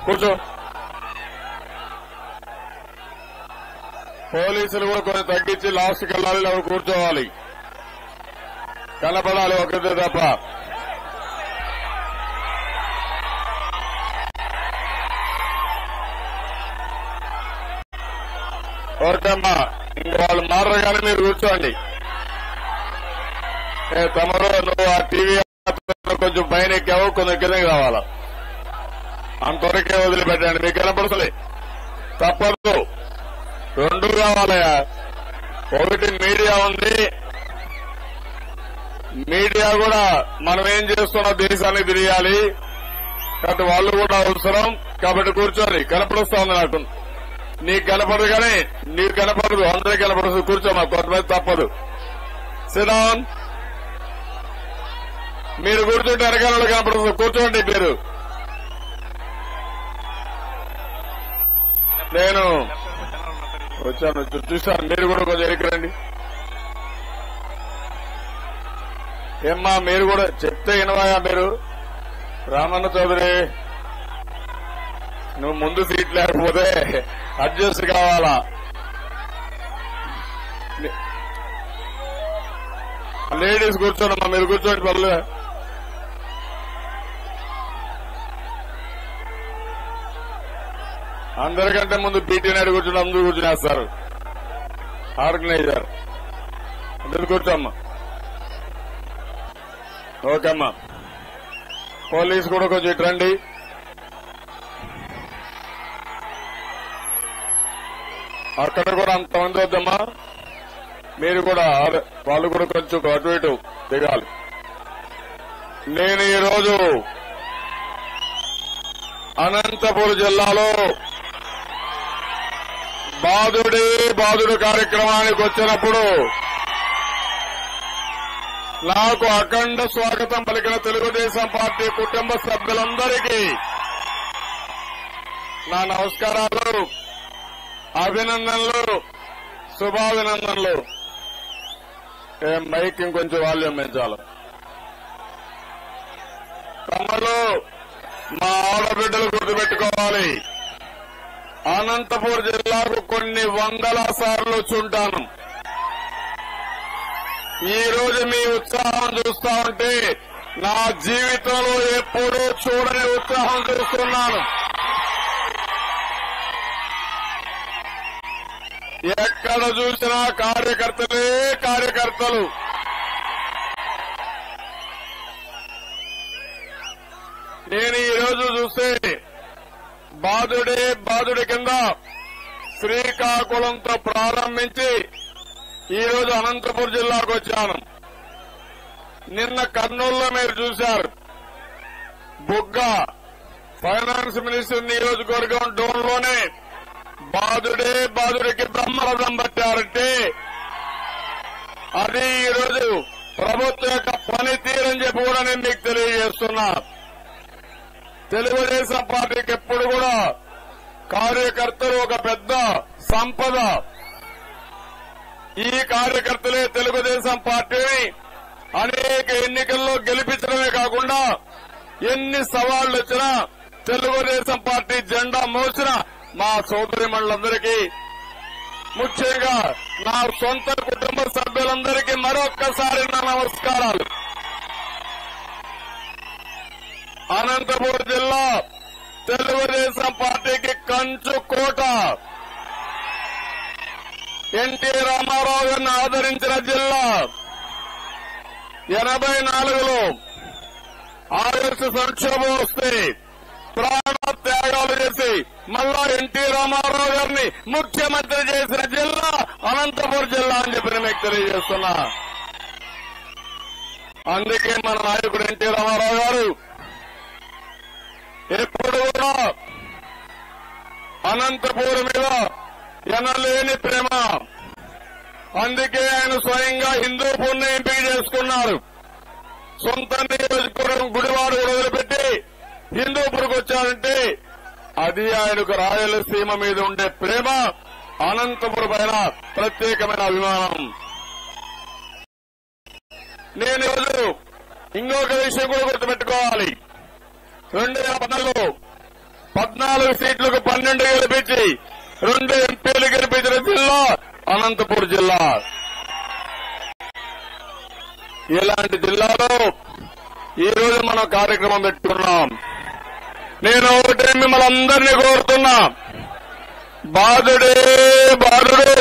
కూర్చో పోలీసులు కూడా కొంచెం తగ్గించి లాస్ట్కి వెళ్ళాలి లేకపోతే కూర్చోవాలి కనపడాలి ఒకరిదే తప్ప ఓకేమ్మా ఇంక వాళ్ళు మారరు కానీ మీరు కూర్చోండి ఏ తమరు నువ్వు ఆ టీవీ కొంచెం పైన ఎక్కావు కొంచెం కిందకి రావాలా అంతవరకే వదిలిపెట్టండి మీకు కనపడతలే తప్పదు రెండు కావాలయా ఒకటి మీడియా ఉంది మీడియా కూడా మనం ఏం చేస్తున్నా దేశానికి తెలియాలి కాబట్టి వాళ్ళు కూడా అవసరం కాబట్టి కూర్చోని కనపడుస్తోంది నాకు నీకు కనపడదు కానీ నీకు కనపడదు అందరికీ కనపడదు కూర్చోమా కొంతమంది తప్పదు సిడాన్ మీరు కూర్చుంటే వెనకాల కనపడదు కూర్చోండి మీరు నేను వచ్చాను చూ- చూశాను మీరు కూడా కొంచెం ఎరికరండి ఏమ్మా మీరు కూడా చెప్తే వినవాయా మీరు రామన్న చౌదరి నువ్వు ముందు సీట్ లేకపోతే అడ్జస్ట్ కావాలా లేడీస్ కూర్చోండమ్మా మీరు కూర్చోండి పర్లే అందరికంటే ముందు పీటీ నాయుడు కూర్చుని అందరూ కూర్చునేస్తారు ఆర్గనైజర్ అందరు కూర్చోమ్మా ఓకే అమ్మా పోలీస్ కూడా కొంచెం ఇటు రండి అక్కడ కూడా అంతమంది వద్దమ్మా మీరు కూడా అదే, వాళ్ళు కూడా కొంచెం అటు ఇటు దిగాలి నేను ఈరోజు అనంతపురం జిల్లాలో బాధుడే బాధుడు కార్యక్రమానికి వచ్చినప్పుడు నాకు అఖండ స్వాగతం పలికిన తెలుగుదేశం పార్టీ కుటుంబ సభ్యులందరికీ నా నమస్కారాలు అభినందనలు శుభాభినందనలు ఏం మైక్ ఇంకొంచెం వాల్యూమ్ పెంచాలి తమలో మా ఆడబిడ్డలు గుర్తుపెట్టుకోవాలి అనంతపూర్ జిల్లాకు కొన్ని వందల సార్లు చుంటాను ఈ రోజు మీ ఉత్సాహం చూస్తా ఉంటే నా జీవితంలో ఎప్పుడూ చూడని ఉత్సాహం చూస్తున్నాను ఎక్కడ చూసినా కార్యకర్తలే కార్యకర్తలు నేను ఈ రోజు చూస్తే బాధుడే బాధుడి కింద శ్రీకాకుళంతో ప్రారంభించి ఈ రోజు అనంతపురం జిల్లాకు వచ్చాను నిన్న కర్నూలులో మీరు చూశారు బుగ్గ ఫైనాన్స్ మినిస్టర్ నియోజకవర్గం డోన్లోనే బాధుడే బాధుడికి బ్రహ్మరథం పట్టారంటే అది ఈ రోజు ప్రభుత్వం యొక్క పనితీరని చెప్పి కూడా నేను మీకు తెలియజేస్తున్నా తెలుగుదేశం పార్టీకి ఎప్పుడు కూడా కార్యకర్తలు ఒక పెద్ద సంపద ఈ కార్యకర్తలే తెలుగుదేశం పార్టీని అనేక ఎన్నికల్లో గెలిపించడమే కాకుండా ఎన్ని సవాళ్లు వచ్చినా తెలుగుదేశం పార్టీ జెండా మోసిన మా సోదరి మండలందరికీ ముఖ్యంగా నా సొంత కుటుంబ సభ్యులందరికీ మరొక్కసారి నా నమస్కారాలు అనంతపురం జిల్లా తెలుగుదేశం పార్టీకి కంచు కోట ఎన్టీ రామారావు గారిని ఆదరించిన జిల్లా ఎనభై నాలుగులో ఆర్ఎస్ సంక్షోభం వస్తే ప్రాణ త్యాగాలు చేసి మళ్ళా ఎన్టీ రామారావు గారిని ముఖ్యమంత్రి చేసిన జిల్లా అనంతపురం జిల్లా అని చెప్పి నేను మీకు తెలియజేస్తున్నా అందుకే మన నాయకుడు ఎన్టీ రామారావు గారు ఎప్పుడు కూడా అనంతపురం మీద ఎనలేని ప్రేమ అందుకే ఆయన స్వయంగా హిందూపూర్ని ఎంపిక చేసుకున్నారు సొంత నియోజకవర్గం గుడివాడు కూడా వదిలిపెట్టి హిందూపూర్కి వచ్చారంటే అది ఆయనకు రాయలసీమ మీద ఉండే ప్రేమ అనంతపురం పైన ప్రత్యేకమైన అభిమానం నేను ఈరోజు ఇంకొక విషయం కూడా గుర్తుపెట్టుకోవాలి రెండు వేల పద్నాలుగులో పద్నాలుగు సీట్లకు పన్నెండు గెలిపించి రెండు ఎంపీలు గెలిపించిన జిల్లా అనంతపురం జిల్లా ఇలాంటి జిల్లాలో ఈ రోజు మనం కార్యక్రమం పెట్టుకున్నాం నేను ఒకటే మిమ్మల్ని అందరినీ కోరుతున్నా బాధుడే బాధుడు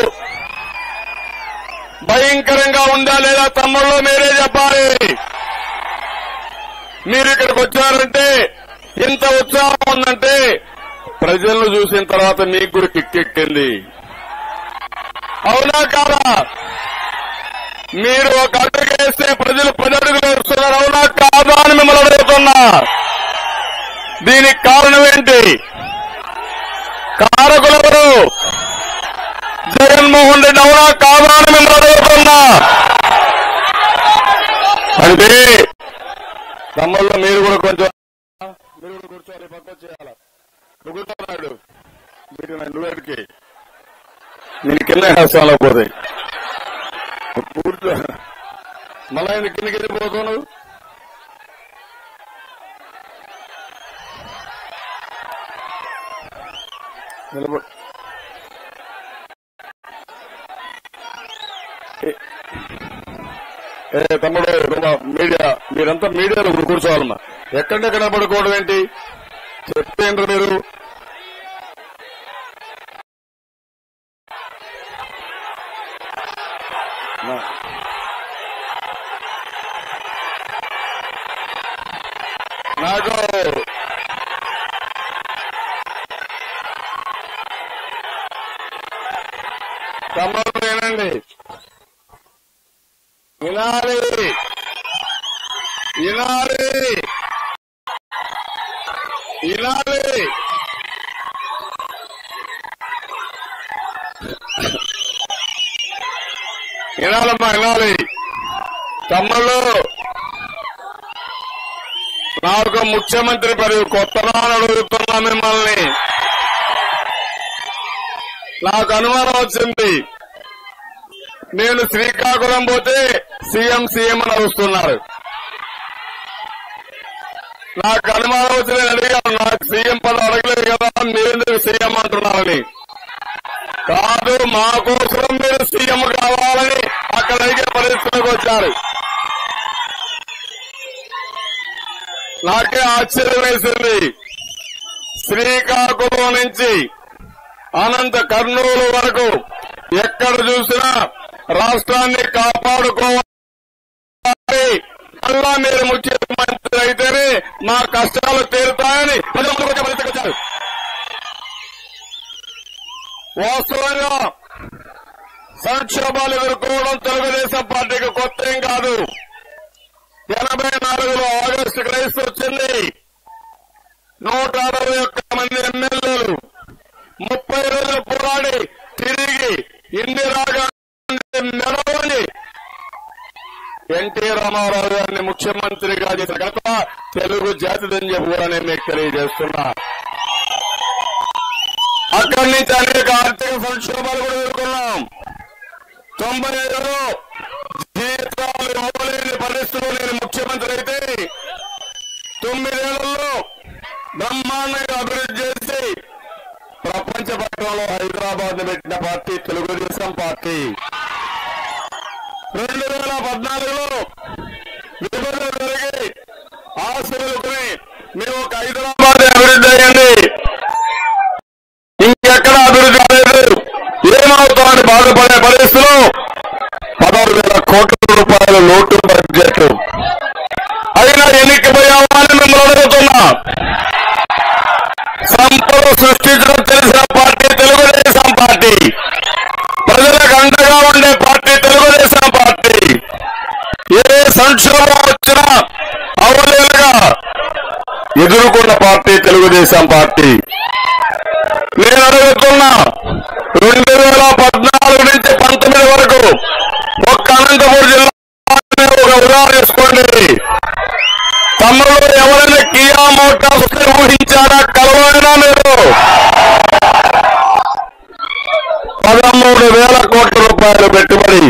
భయంకరంగా ఉందా లేదా తమ్ముళ్ళు మీరే చెప్పాలి మీరు ఇక్కడికి వచ్చారంటే ఇంత ఉత్సాహం ఉందంటే ప్రజలను చూసిన తర్వాత మీకు కూడా కిక్కెక్కింది అవునా కాదా మీరు ఒక అడుగు వేస్తే ప్రజలు పది అడుగులు వేస్తున్నారు అవునా కాదా అని మిమ్మల్ని అడుగుతున్నా దీనికి కారణం ఏంటి కారకులెవరు జగన్మోహన్ రెడ్డి అవునా కాదా అని మిమ్మల్ని అడుగుతున్నా అంటే తమ్ముళ్ళు మీరు కూడా కొంచెం మీరు కూడా కూర్చోవాలి పక్క చేయాలి కూర్చున్నాడు మీరు నన్ను వేడికి నేను కింద వేస్తాను పోతే కూర్చో మళ్ళా ఆయన కిందకి వెళ్ళిపోతాను నిలబ ఏ- ఏ తమ్ముడు నువ్వు మీడియా మీరంతా మీడియాలో ఇప్పుడు కూర్చోవాలమ్మా ఎక్కడెక్కడ పడుకోవడం ఏంటి చెప్పేంద్ర మీరు నా- నాకు తమ్ముడు వినండి వినాలి వినాలి వినాలి వినాలమ్మా వినాలి తమ్ముళ్ళు నాకు ముఖ్యమంత్రి పదవి కొత్తగా అని అడుగుతున్నా మిమ్మల్ని నాకు అనుమానం వచ్చింది నేను శ్రీకాకుళం పోతే సీఎం సీఎం అని అరుస్తున్నారు నాకు అనుమానం వచ్చి నేను అడిగాను నాకు సీఎం పదవి అడగలేదు కదా మీరెందుకు సీఎం అంటున్నారని కాదు మా కోసం మీరు సీఎం కావాలని అక్కడ అడిగే పరిస్థితికి వచ్చారు నాకే ఆశ్చర్యం వేసింది శ్రీకాకుళం నుంచి అనంత కర్నూలు వరకు ఎక్కడ చూసినా రాష్ట్రాన్ని కాపాడుకోవాలి మళ్ళా మీరు ముఖ్యమంత్రి అయితేనే మా కష్టాలు తీరుతాయని ప్రజల ముందుకు వచ్చే పరిస్థితికి వచ్చారు వాస్తవంగా సంక్షోభాలు ఎదుర్కోవడం తెలుగుదేశం పార్టీకి కొత్త ఏం కాదు ఎనభై నాలుగులో ఆగస్టు క్రైస్తు వచ్చింది నూట అరవై ఒక్క మంది ఎమ్మెల్యేలు ముప్పై రోజులు పోరాడి తిరిగి ఇందిరాగాంధీ మెడవని ఎన్టీ రామారావు గారిని ముఖ్యమంత్రిగా చేసిన ఘనత తెలుగు జాతిదని చెప్పాలని మీకు తెలియజేస్తున్నా అక్కడి నుంచి అనేక ఆర్థిక సంక్షోభాలు కూడా ఎదుర్కొన్నాం తొంభై ఐదులో జీతాలు ఇవ్వలేని పరిస్థితుల్లో నేను ముఖ్యమంత్రి అయితే తొమ్మిదేళ్లలో బ్రహ్మాండంగా అభివృద్ధి చేసి ప్రపంచ పట్టణంలో హైదరాబాద్ ను పెట్టిన పార్టీ తెలుగుదేశం పార్టీ రెండు వేల పద్నాలుగులో విభజన జరిగి ఆశలుకుని మేము ఒక హైదరాబాద్ అభివృద్ధి అయ్యింది ఇంకెక్కడ అభివృద్ధి కాలేదు ఏమవుతామని బాధపడే పరిస్థితిలో పదహారు వేల కోట్ల రూపాయల లోటు బడ్జెట్ అయినా ఎన్నికపోయామా అని మిమ్మల్ని అడుగుతున్నా సంపద సృష్టించడం తెలిసిన పార్టీ తెలుగుదేశం పార్టీ ప్రజలకు అండగా ఉండే పార్టీ తెలుగుదేశం పార్టీ ఏ సంక్షోభం వచ్చినా అవలేలుగా ఎదుర్కొన్న పార్టీ తెలుగుదేశం పార్టీ నేను అడుగుతున్నా రెండు వేల పద్నాలుగు నుంచి పంతొమ్మిది వరకు ఒక్క అనంతపురం జిల్లా ఒక ఉదాహరణ తీసుకోండి తమ్ముడు ఎవరైనా కియా మోటార్స్ వస్తే ఊహించారా కలవైనా మీరు పదమూడు వేల కోట్ల రూపాయలు పెట్టుబడి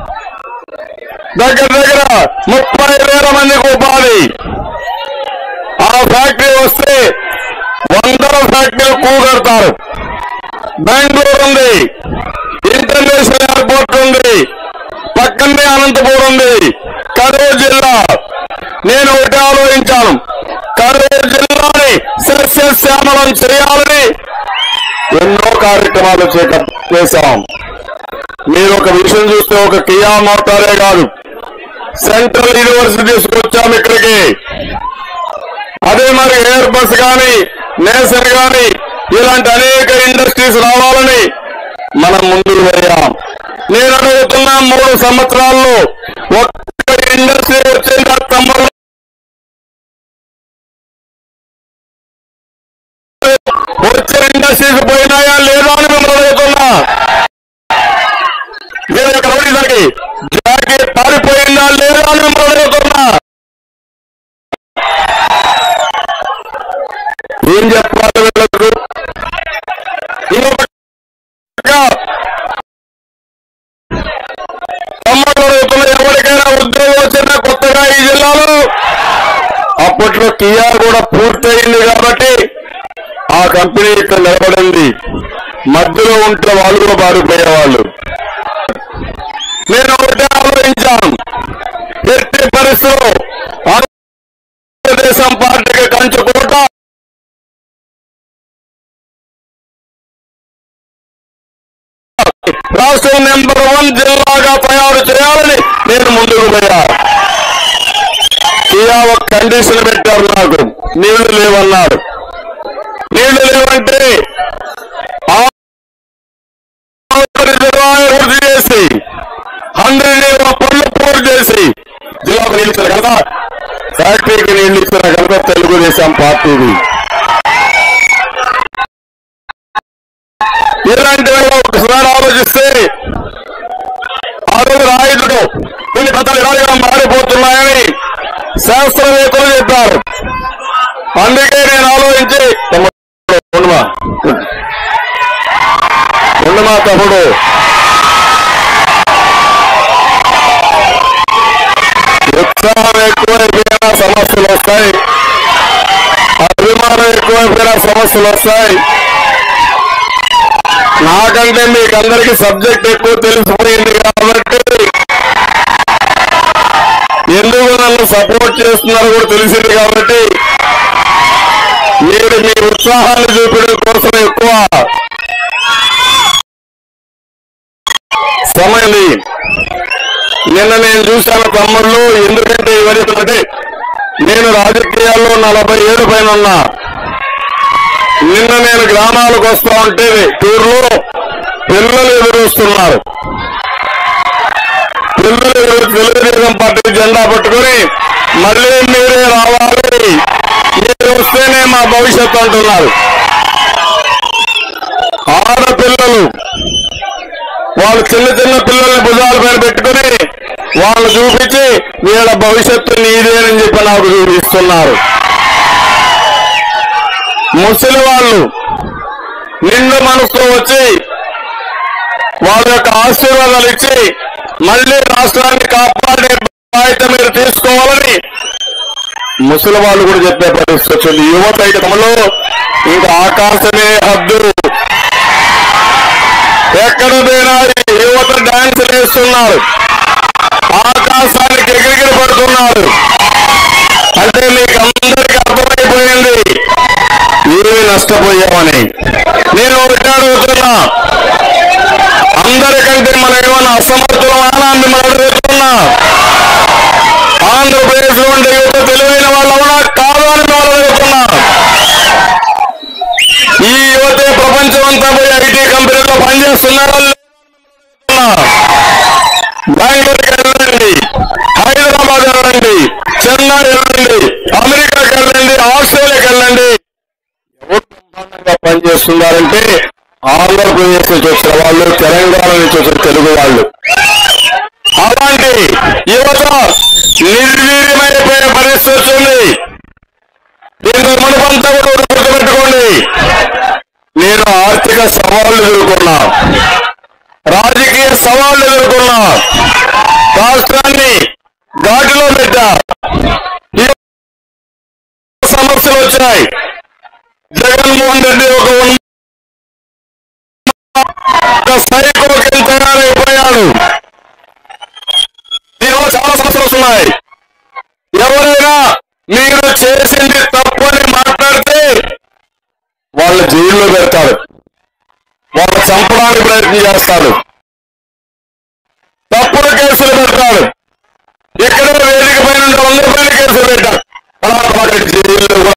దగ్గర దగ్గర ముప్పై వేల మందికి ఉపాధి ఆ ఫ్యాక్టరీ వస్తే వందల ఫ్యాక్టరీలు కూగడతారు బెంగళూరు ఉంది ఇంటర్నేషనల్ ఎయిర్పోర్ట్ ఉంది పక్కనే అనంతపూర్ ఉంది కరూరు జిల్లా నేను ఒకటి ఆలోచించాను కరూరు జిల్లాని సస్యశ్యామలం చేయాలని ఎన్నో కార్యక్రమాలు చేక- చేశాం మీరు ఒక విషయం చూస్తే ఒక కియా మోటారే కాదు సెంట్రల్ యూనివర్సిటీ తీసుకొచ్చాం ఇక్కడికి అదే మరి ఎయిర్ బస్ గాని నేసర్ గాని ఇలాంటి అనేక ఇండస్ట్రీస్ రావాలని మనం ముందుకు వెళ్ళాం నేను అడుగుతున్నా మూడు సంవత్సరాల్లో ఒక్క ఇండస్ట్రీ వచ్చింది తమ్ముడు వచ్చే ఇండస్ట్రీస్ పోయినాయా లేదా అని మిమ్మల్ని అడుగుతున్నా నేను ఇక్కడ దానికి జాకి పారిపోయిందా లేదా అని మిమ్మల్ని అడుగుతున్నా ఏం చెప్పాలి వీళ్ళకు ఇంకొక తమ్ముడు అడుగుతున్న ఎవరికైనా ఉద్యోగం వచ్చినా కొత్తగా ఈ జిల్లాలో అప్పట్లో కియా కూడా పూర్తయింది కాబట్టి ఆ కంపెనీ ఇక్కడ నిలబడింది మధ్యలో ఉంటే వాళ్ళు కూడా పారిపోయేవాళ్ళు నేను ఒకటే ఆలోచించాను ఎట్టి పరిస్థితుల్లో ఆంధ్రదేశం పార్టీకి కంచుకోట రాష్ట్రం నెంబర్ వన్ జిల్లాగా తయారు చేయాలని నేను ముందుకు పోయా కియా ఒక కండిషన్ పెట్టారు నాకు నీళ్లు లేవన్నారు నీళ్లు లేవంటే ఆ రిజర్వాయర్ పూర్తి చేసి హండ్రెడ్ లీటర్ పళ్ళు పూర్తి చేసి జిల్లాకు నీళ్ళు ఇచ్చారు కదా ఫ్యాక్టరీకి నీళ్లు ఇచ్చిన కనుక తెలుగుదేశం పార్టీది ఇలాంటి వేళ ఒకసారి ఆలోచిస్తే ఆ రోజు రాయుడు కొన్ని కథలు ఇలాగా మారిపోతున్నాయని శాస్త్రవేత్తలు చెప్పారు అందుకే నేను ఆలోచించి తమ్ముడు, ఉండమా ఉండమా తమ్ముడు ఉత్సాహం ఎక్కువైపోయినా సమస్యలు వస్తాయి అభిమానం ఎక్కువైపోయినా సమస్యలు వస్తాయి నాకంటే మీకు అందరికి సబ్జెక్ట్ ఎక్కువ తెలిసిపోయింది కాబట్టి ఎందుకు నన్ను సపోర్ట్ చేస్తున్నారో కూడా తెలిసింది కాబట్టి మీరు మీ ఉత్సాహాన్ని చూపడం కోసం ఎక్కువ సమయం నిన్న నేను చూశాను తమ్ముళ్ళు ఎందుకంటే ఇవన్నీ నేను రాజకీయాల్లో నలభై ఏడు పైన ఉన్నా నిన్న నేను గ్రామాలకు వస్తా ఉంటే టూర్లో పిల్లలు ఎదురొస్తున్నారు పిల్లలు ఎదురు తెలుగుదేశం పార్టీ జెండా పట్టుకొని మళ్ళీ మీరే రావాలి మీరు వస్తేనే మా భవిష్యత్తు అంటున్నారు ఆడపిల్లలు వాళ్ళు చిన్న చిన్న పిల్లల్ని భుజాల పైన పెట్టుకుని వాళ్ళు చూపించి వీళ్ళ భవిష్యత్తు నీదేనని చెప్పి నాకు చూపిస్తున్నారు ముసలి వాళ్ళు నిండు మనసుతో వచ్చి వాళ్ళ యొక్క ఆశీర్వాదాలు ఇచ్చి మళ్ళీ రాష్ట్రాన్ని కాపాడే బాధ్యత మీరు తీసుకోవాలని ముసలి వాళ్ళు కూడా చెప్పే పరిస్థితి వచ్చింది యువత అయితే తమలో ఇంకా ఆకాశమే హద్దు ఎక్కడ పోయినా ఈ యువత డాన్స్ వేస్తున్నారు ఆకాశానికి ఎగిరిగిరి పడుతున్నారు అంటే మీకు అందరికీ అర్థమైపోయింది ఏమి నష్టపోయామని నేను ఒకటి అడుగుతున్నా అందరికంటే మనం ఏమైనా అసమర్థులమానా అని మిమ్మల్ని అడుగుతున్నా ఆంధ్రప్రదేశ్ లో ఉండే యువత తెలివైన వాళ్ళు అవునా కాదు అని మిమ్మల్ని అడుగుతున్నా ఈ యువతే ప్రపంచం అంతా పోయి ఐటీ కంపెనీలో పనిచేస్తున్నారా లేదా అని మిమ్మల్ని అడుగుతున్నా. బెంగళూరుకి వెళ్ళండి హైదరాబాద్ వెళ్ళండి చెన్నై వెళ్ళండి అమెరికాకి వెళ్ళండి ఆస్ట్రేలియాకి వెళ్ళండి ఎవరు బ్రహ్మాండంగా పనిచేస్తున్నారంటే ఆంధ్రప్రదేశ్ నుంచి వచ్చిన వాళ్ళు తెలంగాణ నుంచి వచ్చిన తెలుగు వాళ్ళు అలాంటి యువత నిర్వీర్యమైపోయే పరిస్థితి వచ్చింది దీంతో మనకంతా కూడా ఒకటి గుర్తుపెట్టుకోండి నేను ఆర్థిక సవాళ్లు ఎదుర్కొన్నా రాజకీయ సవాళ్లు ఎదుర్కొన్నా రాష్ట్రాన్ని ఘాటిలో పెట్టా ఈ సమస్యలు వచ్చాయి జగన్మోహన్ రెడ్డి ఒక ఉన్న ఒక సైకో కింద తయారైపోయాడు దీనివల్ల చాలా సమస్యలు వస్తున్నాయి ఎవరైనా మీరు చేసింది తప్పు అని మాట్లాడితే వాళ్ళ జైల్లో పెడతాడు వాళ్ళు చంపడానికి ప్రయత్నం చేస్తాడు తప్పుడు కేసులు